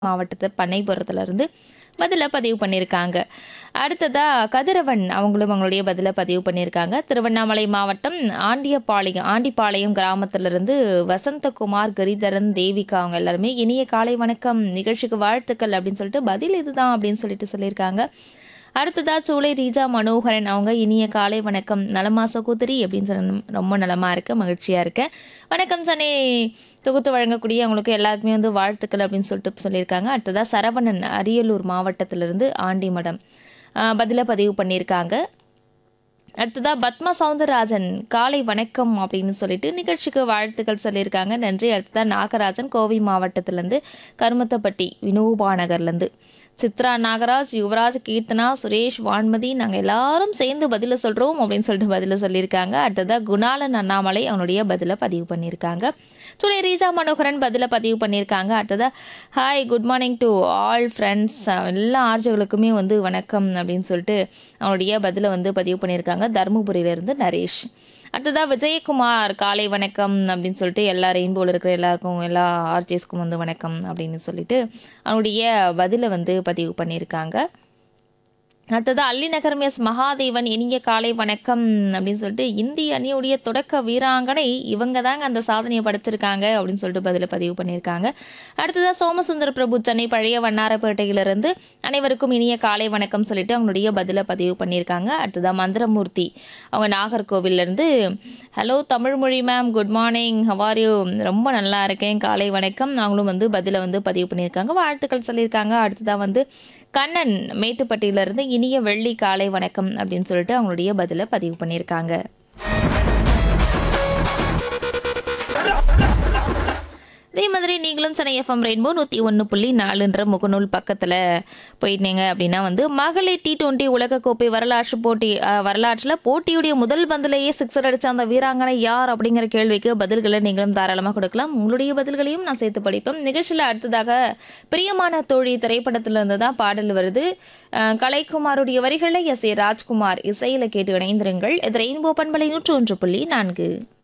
மாவட்டத்து பண்ணைபுரத்துலேருந்து பதிலை பதிவு பண்ணியிருக்காங்க அடுத்ததா கதிரவன் அவங்களும் அவங்களுடைய பதிலை பதிவு பண்ணியிருக்காங்க திருவண்ணாமலை மாவட்டம் ஆண்டியபாளையம் ஆண்டிப்பாளையம் கிராமத்திலிருந்து வசந்தகுமார் கிரிதரன் தேவிகா அவங்க எல்லாருமே இனிய காலை வணக்கம் நிகழ்ச்சிக்கு வாழ்த்துக்கள் அப்படின்னு சொல்லிட்டு பதில் இதுதான் அப்படின்னு சொல்லிட்டு சொல்லியிருக்காங்க அடுத்ததா சூளை ரீஜா மனோகரன் அவங்க இனிய காலை வணக்கம் நலமா சகோதரி அப்படின்னு சொன்ன ரொம்ப நலமா இருக்கேன் மகிழ்ச்சியா இருக்கேன் வணக்கம் சனே தொகுத்து வழங்கக்கூடிய அவங்களுக்கு எல்லாருக்குமே வந்து வாழ்த்துக்கள் அப்படின்னு சொல்லிட்டு சொல்லியிருக்காங்க அடுத்ததா சரவணன் அரியலூர் மாவட்டத்திலிருந்து ஆண்டிமடம் ஆஹ் பதில பதிவு பண்ணியிருக்காங்க அடுத்ததா பத்மா சவுந்தரராஜன் காலை வணக்கம் அப்படின்னு சொல்லிட்டு நிகழ்ச்சிக்கு வாழ்த்துக்கள் சொல்லியிருக்காங்க நன்றி அடுத்ததா நாகராஜன் கோவை மாவட்டத்திலேருந்து கருமத்தப்பட்டி வினோபா நகர்லேருந்து சித்ரா நாகராஜ் யுவராஜ் கீர்த்தனா சுரேஷ் வான்மதி நாங்கள் எல்லாரும் சேர்ந்து பதில சொல்கிறோம் அப்படின்னு சொல்லிட்டு பதில சொல்லியிருக்காங்க அடுத்ததா குணாலன் அண்ணாமலை அவனுடைய பதிலை பதிவு பண்ணியிருக்காங்க துணை ரீஜா மனோகரன் பதில பதிவு பண்ணியிருக்காங்க அடுத்ததா hi good morning to all friends எல்லா ஆர்ஜர்களுக்குமே வந்து வணக்கம் அப்படின்னு சொல்லிட்டு அவனுடைய பதிலை வந்து பதிவு பண்ணியிருக்காங்க தருமபுரியிலேருந்து நரேஷ் அடுத்ததா விஜயகுமார் காலை வணக்கம் அப்படின்னு சொல்லிட்டு எல்லா ரெயின்போவில் இருக்கிற எல்லாருக்கும் எல்லா ஆர்ஜிஎஸ்க்கும் வந்து வணக்கம் அப்படின்னு சொல்லிட்டு அவனுடைய பதிலை வந்து பதிவு பண்ணியிருக்காங்க அடுத்தது அல்லிநகரம் எஸ் மகாதேவன் இனிய காலை வணக்கம் அப்படின்னு சொல்லிட்டு இந்திய அணியுடைய தொடக்க வீராங்கனை இவங்க தாங்க அந்த சாதனையை படுத்திருக்காங்க அப்படின்னு சொல்லிட்டு பதில பதிவு பண்ணியிருக்காங்க அடுத்ததாக சோமசுந்தர பிரபு சென்னை பழைய வண்ணாரப்பேட்டையிலிருந்து அனைவருக்கும் இனிய காலை வணக்கம் சொல்லிட்டு அவங்களுடைய பதில பதிவு பண்ணியிருக்காங்க அடுத்ததாக மந்திரமூர்த்தி அவங்க நாகர்கோவில்லேருந்து hello Tamilmozhi ma'am good morning how are you ரொம்ப நல்லா இருக்கேன் காலை வணக்கம் நாங்களும் வந்து பதில வந்து பதிவு பண்ணியிருக்காங்க வாழ்த்துக்கள் சொல்லியிருக்காங்க அடுத்ததாக வந்து கண்ணன் மேட்டுப்பட்டியிலிருந்து இனிய வெள்ளி காலை வணக்கம் அப்படின்னு சொல்லிட்டு அவங்களுடைய பதிலை பதிவு பண்ணியிருக்காங்க அதே மாதிரி நீங்களும் சென்னை எஃப்எம் ரெயின்போ நூற்றி ஒன்று புள்ளி நாலுன்ற முகநூல் பக்கத்தில் போயிட்டீங்க அப்படின்னா வந்து மகளிர் டி டுவெண்ட்டி உலகக்கோப்பை வரலாற்று போட்டி அஹ், வரலாற்றில் போட்டியுடைய முதல் பந்திலேயே சிக்ஸர் அடித்த அந்த வீராங்கனை யார் அப்படிங்கிற கேள்விக்கு பதில்களை நீங்களும் தாராளமாக கொடுக்கலாம் உங்களுடைய பதில்களையும் நான் சேர்த்து படிப்பேன் நிகழ்ச்சியில் அடுத்ததாக பிரியமான தோழி திரைப்படத்திலிருந்து தான் பாடல் வருது அஹ், கலைக்குமாருடைய வரிகளில் எஸ் ஏ ராஜ்குமார் இசையில் கேட்டு இணைந்திருங்கள் இது ரெயின்போ பண்பலை நூற்று ஒன்று புள்ளி நான்கு